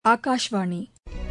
ஆகாஷ்வாணி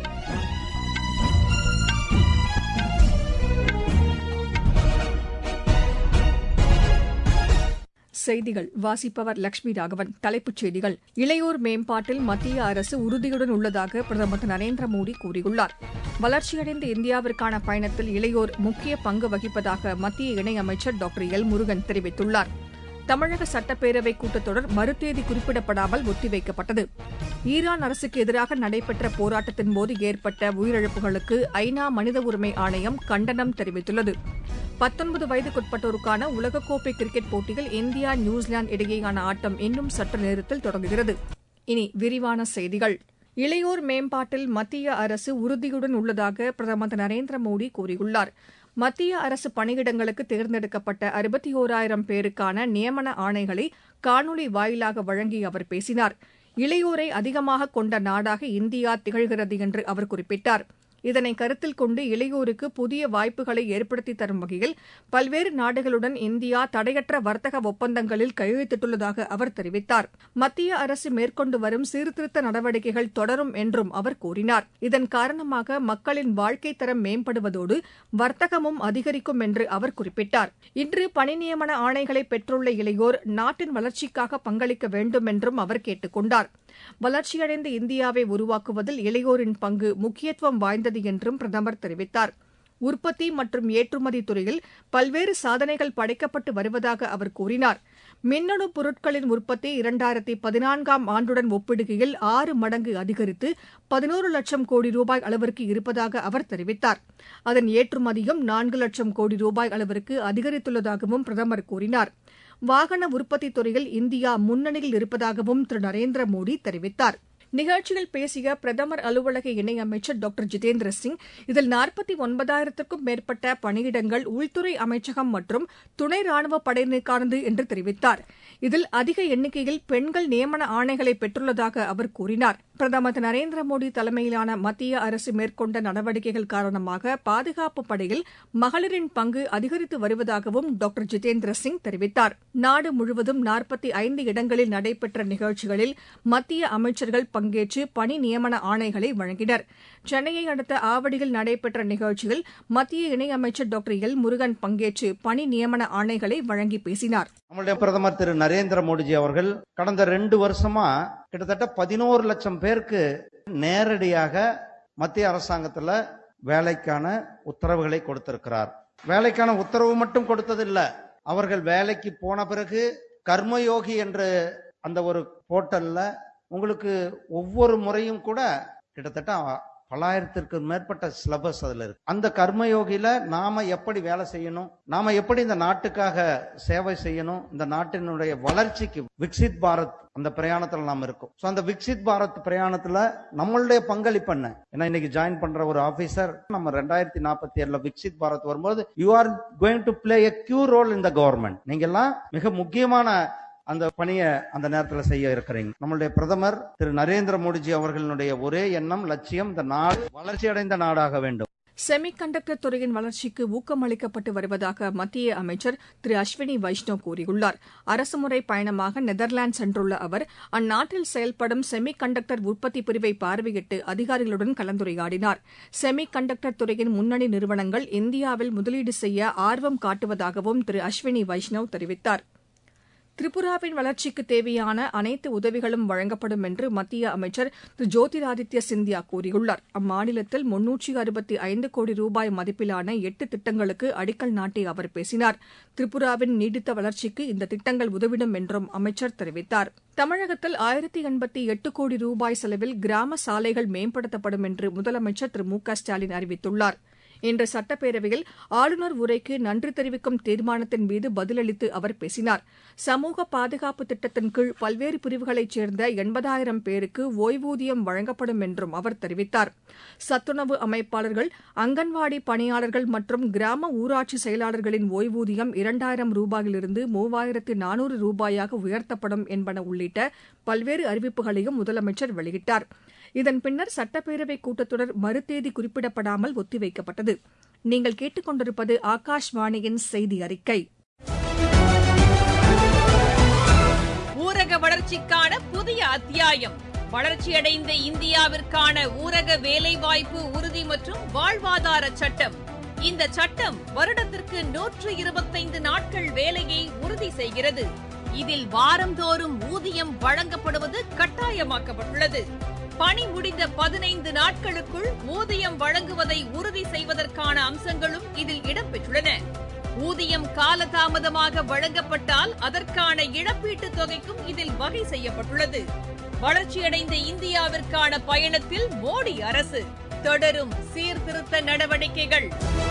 செய்திகள் வாசிப்பவர் லட்சுமி ராகவன் தலைப்புச் செய்திகள் இளையோர் மேம்பாட்டில் மத்திய அரசு உறுதியுடன் உள்ளதாக பிரதமர் திரு நரேந்திர மோடி கூறியுள்ளார் வளர்ச்சியடைந்த இந்தியாவிற்கான பயணத்தில் இளையோர் முக்கிய பங்கு வகிப்பதாக மத்திய இணையமைச்சர் டாக்டர் எல் முருகன் தெரிவித்துள்ளார் தமிழக சட்டப்பேரவை கூட்டத்தொடர் மறுதேதி குறிப்பிடப்படாமல் ஒத்திவைக்கப்பட்டது ஈரான் அரசுக்கு எதிராக நடைபெற்ற போராட்டத்தின்போது ஏற்பட்ட உயிரிழப்புகளுக்கு ஐநா மனித உரிமை ஆணையம் கண்டனம் தெரிவித்துள்ளது பத்தொன்பது வயதுக்குட்பட்டோருக்கான உலகக்கோப்பை கிரிக்கெட் போட்டியில் இந்தியா நியூசிலாந்து இடையேயான ஆட்டம் இன்னும் சற்று நேரத்தில் தொடங்குகிறது இனி விரிவான செய்திகள் இளையோர் மேம்பாட்டில் மத்திய அரசு உறுதியுடன் உள்ளதாக பிரதமர் திரு நரேந்திர மோடி கூறியுள்ளார் மத்திய அரசு பணியிடங்களுக்கு தேர்ந்தெடுக்கப்பட்ட அறுபத்தி ஒராயிரம் பேருக்கான நியமன ஆணைகளை காணொலி வாயிலாக வழங்கி அவர் பேசினார் இளையோரை அதிகமாக கொண்ட நாடாக இந்தியா திகழ்கிறது என்று அவர் குறிப்பிட்டார் இதனை கருத்தில் கொண்டு இளையோருக்கு புதிய வாய்ப்புகளை ஏற்படுத்தி தரும் வகையில் பல்வேறு நாடுகளுடன் இந்தியா தடையற்ற வர்த்தக ஒப்பந்தங்களில் கையெழுத்திட்டுள்ளதாக அவர் தெரிவித்தார் மத்திய அரசு மேற்கொண்டு வரும் சீர்திருத்த நடவடிக்கைகள் தொடரும் என்றும் அவர் கூறினார் இதன் காரணமாக மக்களின் வாழ்க்கை தரம் மேம்படுவதோடு வர்த்தகமும் அதிகரிக்கும் என்று அவர் குறிப்பிட்டார் இன்று பணி நியமன ஆணைகளை பெற்றுள்ள இளையோர் நாட்டின் வளர்ச்சிக்காக பங்களிக்க வேண்டும் என்றும் அவர் கேட்டுக் கொண்டார் வளர்ச்சியடைந்த இந்தியாவை உருவாக்குவதில் இளையோரின் பங்கு முக்கியத்துவம் வாய்ந்தது என்றும் பிரதமர் தெரிவித்தார் உற்பத்தி மற்றும் ஏற்றுமதி துறையில் பல்வேறு சாதனைகள் படைக்கப்பட்டு வருவதாக அவர் கூறினார் மின்னணு பொருட்களின் உற்பத்தி இரண்டாயிரத்தி பதினான்காம் ஆண்டுடன் ஒப்பிடுகையில் ஆறு மடங்கு அதிகரித்து பதினோரு லட்சம் கோடி ரூபாய் அளவிற்கு இருப்பதாக அவர் தெரிவித்தார் அதன் ஏற்றுமதியும் நான்கு லட்சம் கோடி ரூபாய் அளவிற்கு அதிகரித்துள்ளதாகவும் பிரதமர் கூறினார் வாகன உற்பத்தி துறையில் இந்தியா முன்னணியில் இருப்பதாகவும் திரு நரேந்திர மோடி தெரிவித்தார் நிகழ்ச்சியில் பேசிய பிரதமர் அலுவலக இணையமைச்சர் டாக்டர் ஜிதேந்திர சிங் இதில் நாற்பத்தி ஒன்பதாயிரத்திற்கும் மேற்பட்ட பணியிடங்கள் உள்துறை அமைச்சகம் மற்றும் துணை ராணுவ படையினருக்கானது என்று தெரிவித்தார் இதில் அதிக எண்ணிக்கையில் பெண்கள் நியமன ஆணைகளை பெற்றுள்ளதாக அவர் கூறினார் பிரதமர் திரு நரேந்திர மோடி தலைமையிலான மத்திய அரசு மேற்கொண்ட நடவடிக்கைகள் காரணமாக பாதுகாப்பு படையில் மகளிரின் பங்கு அதிகரித்து வருவதாகவும் டாக்டர் ஜிதேந்திர சிங் தெரிவித்தார் நாடு முழுவதும் நாற்பத்தி ஐந்து இடங்களில் நடைபெற்ற நிகழ்ச்சிகளில் மத்திய அமைச்சர்கள் பங்கேற்று பணி நியமன ஆணைகளை வழங்கினர் சென்னையை அடுத்த ஆவடியில் நடைபெற்ற நிகழ்ச்சியில் மத்திய இணையமைச்சர் டாக்டர் எல் முருகன் பங்கேற்று பணி நியமன ஆணைகளை வழங்கி பேசினார் நம்முடைய பிரதமர் திரு நரேந்திர மோடிஜி அவர்கள் கடந்த ரெண்டு வருஷமா கிட்டத்தட்ட பதினோரு லட்சம் பேருக்கு நேரடியாக மத்திய அரசாங்கத்துல வேலைக்கான உத்தரவுகளை கொடுத்திருக்கிறார் வேலைக்கான உத்தரவு மட்டும் கொடுத்ததில்ல அவர்கள் வேலைக்கு போன பிறகு கர்மயோகி என்ற அந்த ஒரு போர்ட்டல்ல உங்களுக்கு ஒவ்வொரு முறையும் கூட கிட்டத்தட்ட பல்லாயிரத்திற்கு மேற்பட்ட சிலபஸ் அதுல இருக்கு அந்த கர்மயோகியில நாம எப்படி வேலை செய்யணும் நாம எப்படி இந்த நாட்டுக்காக சேவை செய்யணும் இந்த நாட்டினுடைய வளர்ச்சிக்கு விக்சித் பாரத் அந்த பிரயாணத்துல நாம இருக்கோம் ஸோ அந்த விக்சித் பாரத் பிரயாணத்துல நம்மளுடைய பங்களிப்பு என்ன ஏன்னா இன்னைக்கு ஜாயின் பண்ற ஒரு ஆபீசர் நம்ம ரெண்டாயிரத்தி நாற்பத்தி ஏழுல விக்சித் பாரத் வரும்போது you are going to play a key role in the government நீங்க எல்லாம் மிக முக்கியமான அந்த பணியை அந்த நேரத்தில் செய்ய இருக்கிறீங்க நம்மளுடைய பிரதமர் திரு நரேந்திர மோடிஜி அவர்களுடைய ஒரே எண்ணம் லட்சியம் இந்த நாடு வளர்ச்சி அடைந்த நாடாக வேண்டும் செமி கண்டக்டர் துறையின் வளர்ச்சிக்கு ஊக்கம் அளிக்கப்பட்டு வருவதாக மத்திய அமைச்சர் திரு அஸ்வினி வைஷ்ணவ் கூறியுள்ளார் அரசுமுறை பயணமாக நெதர்லாந்து சென்றுள்ள அவர் அந்நாட்டில் செயல்படும் செமி கண்டக்டர் உற்பத்தி பிரிவை பார்வையிட்டு அதிகாரிகளுடன் கலந்துரையாடினார் செமி கண்டக்டர் துறையின் முன்னணி நிறுவனங்கள் இந்தியாவில் முதலீடு செய்ய ஆர்வம் காட்டுவதாகவும் திரு அஸ்வினி வைஷ்ணவ் தெரிவித்தாா் திரிபுராவின் வளர்ச்சிக்கு தேவையான அனைத்து உதவிகளும் வழங்கப்படும் என்று மத்திய அமைச்சர் திரு ஜோதிராதித்ய சிந்தியா கூறியுள்ளார் அம்மாநிலத்தில் முன்னூற்றி அறுபத்தி ஐந்து கோடி ரூபாய் மதிப்பிலான எட்டு திட்டங்களுக்கு அடிக்கல் நாட்டி அவர் பேசினார் திரிபுராவின் நீடித்த வளர்ச்சிக்கு இந்த திட்டங்கள் உதவிடும் என்றும் அமைச்சர் தெரிவித்தார் தமிழகத்தில் ஆயிரத்தி எண்பத்தி எட்டு கோடி ரூபாய் செலவில் கிராம சாலைகள் மேம்படுத்தப்படும் என்று முதலமைச்சர் திரு மு க ஸ்டாலின் அறிவித்துள்ளாா் இன்று சட்டப்பேரவையில் ஆளுநர் உரைக்கு நன்றி தெரிவிக்கும் தீர்மானத்தின் மீது பதிலளித்து அவர் பேசினார் சமூக பாதுகாப்பு திட்டத்தின் கீழ் பல்வேறு பிரிவுகளைச் சேர்ந்த எண்பதாயிரம் பேருக்கு ஓய்வூதியம் வழங்கப்படும் என்றும் அவர் தெரிவித்தார் சத்துணவு அமைப்பாளர்கள் அங்கன்வாடி பணியாளர்கள் மற்றும் கிராம ஊராட்சி செயலாளர்களின் ஓய்வூதியம் இரண்டாயிரம் ரூபாயிலிருந்து மூவாயிரத்து நானூறு ரூபாயாக உயர்த்தப்படும் என்பன உள்ளிட்ட பல்வேறு அறிவிப்புகளையும் முதலமைச்சர் வெளியிட்டார் இதன் பின்னர் சட்டப்பேரவை கூட்டத்தொடர் மறுதேதி குறிப்பிடப்படாமல் ஒத்திவைக்கப்பட்டது நீங்கள் கேட்டுக்கொண்டிருப்பது ஆகாஷ்வாணியின் செய்தி அறிக்கை ஊரக வளர்ச்சிக்கான புதிய அத்தியாயம் வளர்ச்சியடைந்த இந்தியாவிற்கான ஊரக வேலைவாய்ப்பு உறுதி மற்றும் வாழ்வாதார சட்டம் இந்த சட்டம் வருடத்திற்கு நூற்று இருபத்தைந்து நாட்கள் வேலையை உறுதி செய்கிறது இதில் வாரந்தோறும் ஊதியம் வழங்கப்படுவது கட்டாயமாக்கப்பட்டுள்ளது பணி முடிந்த பதினைந்து நாட்களுக்குள் ஊதியம் வழங்குவதை உறுதி செய்வதற்கான அம்சங்களும் இதில் இடம்பெற்றுள்ளன ஊதியம் காலதாமதமாக வழங்கப்பட்டால் அதற்கான இழப்பீட்டுத் தொகைக்கும் இதில் வகை செய்யப்பட்டுள்ளது வளர்ச்சியடைந்த இந்தியாவிற்கான பயணத்தில் மோடி அரசு தொடரும் சீர்திருத்த நடவடிக்கைகள்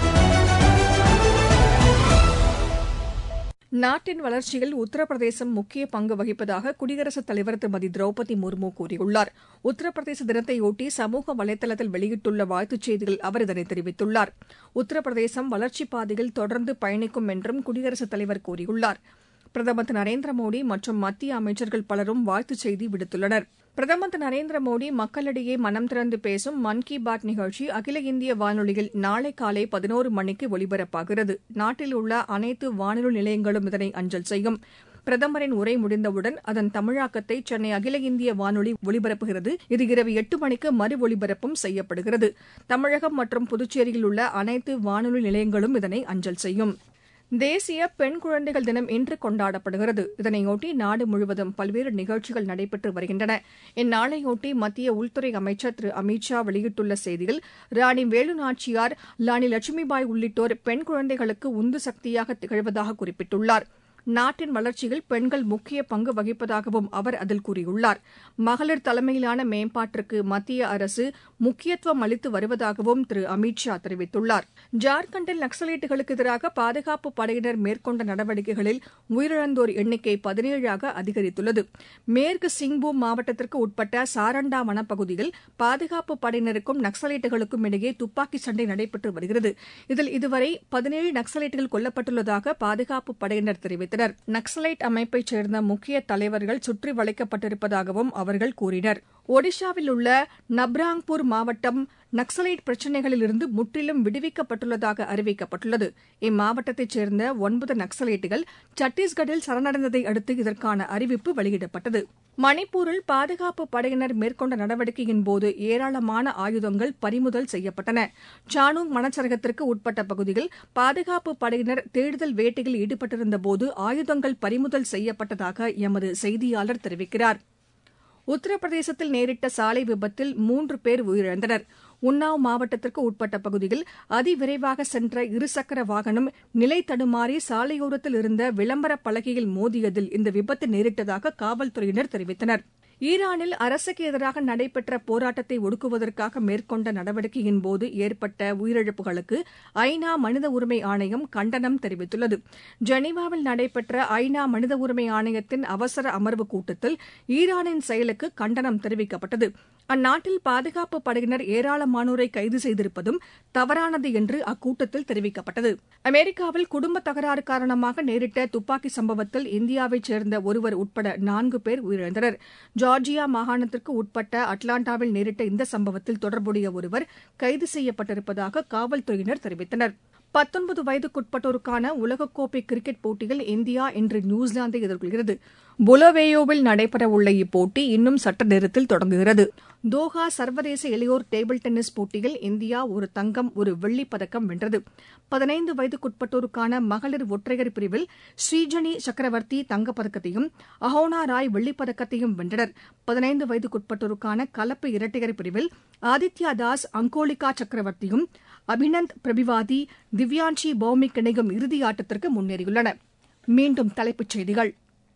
நாட்டின் வளர்ச்சியில் உத்தரப்பிரதேசம் முக்கிய பங்கு வகிப்பதாக குடியரசுத் தலைவர் திருமதி திரௌபதி முர்மு கூறியுள்ளார் உத்தரப்பிரதேச தினத்தையொட்டி சமூக வலைதளத்தில் வெளியிட்டுள்ள வாழ்த்துச் செய்தியில் அவர் இதனை தெரிவித்துள்ளார் உத்தரப்பிரதேசம் வளர்ச்சிப் பாதையில் தொடர்ந்து பயணிக்கும் என்றும் குடியரசுத் தலைவர் கூறியுள்ளார் பிரதமர் திரு நரேந்திர மோடி மற்றும் மத்திய அமைச்சர்கள் பலரும் வாழ்த்துச் செய்தி விடுத்துள்ளனர் பிரதமர் திரு நரேந்திர மோடி மக்களிடையே மனம் திறந்து பேசும் மன் கி பாத் நிகழ்ச்சி அகில இந்திய வானொலியில் நாளை காலை பதினோரு மணிக்கு ஒலிபரப்பாகிறது நாட்டில் உள்ள அனைத்து வானொலி நிலையங்களும் இதனை அஞ்சல் செய்யும் பிரதமரின் உரை முடிந்தவுடன் அதன் தமிழாக்கத்தை சென்னை அகில இந்திய வானொலி ஒலிபரப்புகிறது இது இரவு எட்டு மணிக்கு மறு ஒலிபரப்பும் செய்யப்படுகிறது தமிழகம் மற்றும் புதுச்சேரியில் உள்ள அனைத்து வானொலி நிலையங்களும் இதனை அஞ்சல் செய்யும் தேசிய பெண் குழந்தைகள் தினம் இன்று கொண்டாடப்படுகிறது இதனையொட்டி நாடு முழுவதும் பல்வேறு நிகழ்ச்சிகள் நடைபெற்று வருகின்றன இந்நாளையொட்டி மத்திய உள்துறை அமைச்சர் திரு அமித் ஷா வெளியிட்டுள்ள செய்தியில் ராணி வேலு நாச்சியார் ராணி லட்சுமிபாய் உள்ளிட்டோர் பெண் குழந்தைகளுக்கு உந்து சக்தியாக திகழ்வதாக குறிப்பிட்டுள்ளார் நாட்டின் வளர்ச்சியில் பெண்கள் முக்கிய பங்கு வகிப்பதாகவும் அவர் அதில் கூறியுள்ளார் மகளிர் தலைமையிலான மேம்பாட்டிற்கு மத்திய அரசு முக்கியத்துவம் அளித்து வருவதாகவும் திரு அமித் ஷா தெரிவித்துள்ளார் ஜார்க்கண்டில் நக்சலைட்டுகளுக்கு எதிராக பாதுகாப்பு படையினர் மேற்கொண்ட நடவடிக்கைகளில் உயிரிழந்தோர் எண்ணிக்கை பதினேழாக அதிகரித்துள்ளது மேற்கு சிங்பூம் மாவட்டத்திற்கு உட்பட்ட சாரண்டா வனப்பகுதியில் பாதுகாப்பு படையினருக்கும் நக்சலைட்டுகளுக்கும் இடையே துப்பாக்கி சண்டை நடைபெற்று வருகிறது இதில் இதுவரை பதினேழு நக்சலைட்டுகள் கொல்லப்பட்டுள்ளதாக பாதுகாப்பு படையினர் தெரிவித்தனர் நக்சலைட் அமைப்பைச் சேர்ந்த முக்கிய தலைவர்கள் சுற்றி வளைக்கப்பட்டிருப்பதாகவும் அவர்கள் கூறினர் ஒடிஷாவில் உள்ள நப்ராங்பூர் மாவட்டம் நக்சலைட் பிரச்சினைகளிலிருந்து முற்றிலும் விடுவிக்கப்பட்டுள்ளதாக அறிவிக்கப்பட்டுள்ளது இம்மாவட்டத்தைச் சேர்ந்த ஒன்பது நக்சலைட்டுகள் சத்தீஸ்கட்டில் சரணடைந்ததை அடுத்து இதற்கான அறிவிப்பு வெளியிடப்பட்டது மணிப்பூரில் பாதுகாப்பு படையினர் மேற்கொண்ட நடவடிக்கையின்போது ஏராளமான ஆயுதங்கள் பறிமுதல் செய்யப்பட்டன சானூங் வனச்சரகத்திற்கு உட்பட்ட பகுதியில் பாதுகாப்பு படையினர் தேடுதல் வேட்டையில் ஈடுபட்டிருந்தபோது ஆயுதங்கள் பறிமுதல் செய்யப்பட்டதாக எமது செய்தியாளர் தெரிவிக்கிறார் உத்தரப்பிரதேசத்தில் நேரிட்ட சாலை விபத்தில் மூன்று பேர் உயிரிழந்தனர் உன்னாவ் மாவட்டத்திற்கு உட்பட்ட பகுதியில் அதிவிரைவாக சென்ற இருசக்கர வாகனம் நிலை தடுமாறி சாலையோரத்தில் இருந்த விளம்பர பலகையில் மோதியதில் இந்த விபத்து நேரிட்டதாக காவல்துறையினர் தெரிவித்தனர் ஈரானில் அரசுக்கு எதிராக நடைபெற்ற போராட்டத்தை ஒடுக்குவதற்காக மேற்கொண்ட நடவடிக்கையின்போது ஏற்பட்ட உயிரிழப்புகளுக்கு ஐநா மனித உரிமை ஆணையம் கண்டனம் தெரிவித்துள்ளது ஜெனீவாவில் நடைபெற்ற ஐநா மனித உரிமை ஆணையத்தின் அவசர அமர்வு கூட்டத்தில் ஈரானின் செயலுக்கு கண்டனம் தெரிவிக்கப்பட்டது அந்நாட்டில் பாதுகாப்பு படையினர் ஏராளமானோரை கைது செய்திருப்பதும் தவறானது என்று அக்கூட்டத்தில் தெரிவிக்கப்பட்டது அமெரிக்காவில் குடும்ப தகராறு காரணமாக நேரிட்ட துப்பாக்கி சம்பவத்தில் இந்தியாவைச் சேர்ந்த ஒருவர் உட்பட நான்கு பேர் உயிரிழந்தனர் ஜார்ஜியா மாகாணத்திற்கு உட்பட்ட அட்லாண்டாவில் நேரிட்ட இந்த சம்பவத்தில் தொடர்புடைய ஒருவர் கைது செய்யப்பட்டிருப்பதாக காவல்துறையினர் தெரிவித்தனர் பத்தொன்பது வயதுக்குட்பட்டோருக்கான உலகக்கோப்பை கிரிக்கெட் போட்டியில் இந்தியா இன்று நியூசிலாந்தை எதிர்கொள்கிறது புலவேயோவில் நடைபெறவுள்ள இப்போட்டி இன்னும் சற்று நேரத்தில் தொடங்குகிறது தோஹா சர்வதேச இளையோர் டேபிள் டென்னிஸ் போட்டியில் இந்தியா ஒரு தங்கம் ஒரு வெள்ளிப் பதக்கம் வென்றது பதினைந்து வயதுக்குட்பட்டோருக்கான மகளிர் ஒற்றையர் பிரிவில் ஸ்ரீஜனி சக்கரவர்த்தி தங்கப்பதக்கத்தையும் அஹோனா ராய் வெள்ளிப் பதக்கத்தையும் வென்றனர் பதினைந்து வயதுக்குட்பட்டோருக்கான கலப்பு இரட்டையர் பிரிவில் ஆதித்யா தாஸ் அங்கோலிகா சக்கரவர்த்தியும் அபினந்த் பிரபிவாதி திவ்யான்ஷி பௌமிக் இணையும் இறுதியாட்டத்திற்கு முன்னேறியுள்ளன மீண்டும் தலைப்புச் செய்திகள்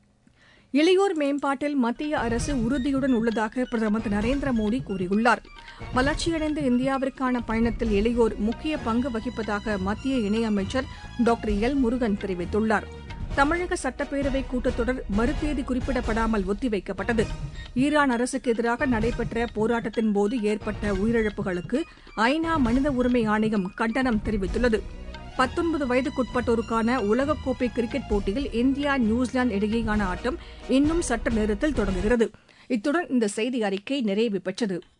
இளையோர் மேம்பாட்டில் மத்திய அரசு உறுதியுடன் உள்ளதாக பிரதமர் திரு நரேந்திர மோடி கூறியுள்ளார் வளர்ச்சியடைந்த இந்தியாவிற்கான பயணத்தில் இளையோர் முக்கிய பங்கு வகிப்பதாக மத்திய இணையமைச்சர் டாக்டர் எல் முருகன் தெரிவித்துள்ளார் தமிழக சட்டப்பேரவை கூட்டத்தொடர் மறுதேதி குறிப்பிடப்படாமல் ஒத்திவைக்கப்பட்டது ஈரான் அரசுக்கு எதிராக நடைபெற்ற போராட்டத்தின்போது ஏற்பட்ட உயிரிழப்புகளுக்கு ஐநா மனித உரிமை ஆணையம் கண்டனம் தெரிவித்துள்ளது பத்தொன்பது வயதுக்குட்பட்டோருக்கான உலகக்கோப்பை கிரிக்கெட் போட்டியில் இந்தியா நியூசிலாந்து இடையேயான ஆட்டம் இன்னும் சற்று நேரத்தில் தொடங்குகிறது இத்துடன் இந்த செய்தி அறிக்கை நிறைவு பெற்றது